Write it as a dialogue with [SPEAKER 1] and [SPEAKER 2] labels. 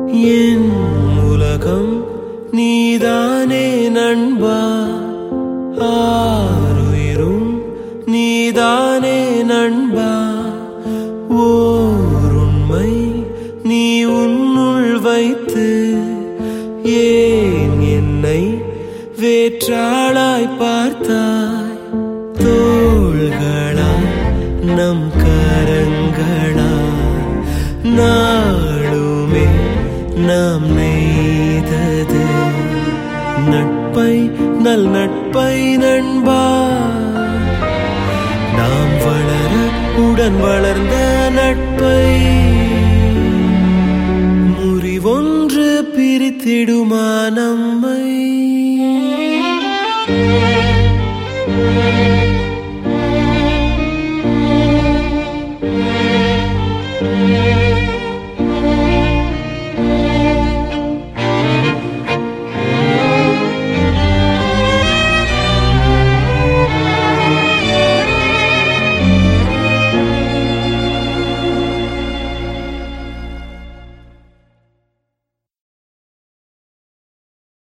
[SPEAKER 1] என் உலகம் நீதானே நண்பா ஆறுயிரும் நீதானே நண்பா ஓர் உண்மை நீ உன்னுள் வைத்து ஏன் என்னை வேற்றாளாய் பார்த்தாய் தோள்களா நம் கரங்களா நாளுமே நாம் நெய்தது நட்பை நல் நட்பை நண்பா நாம் வளர உடன் வளர்ந்த நட்பை முறிவொன்று பிரித்திடுமா நம்மை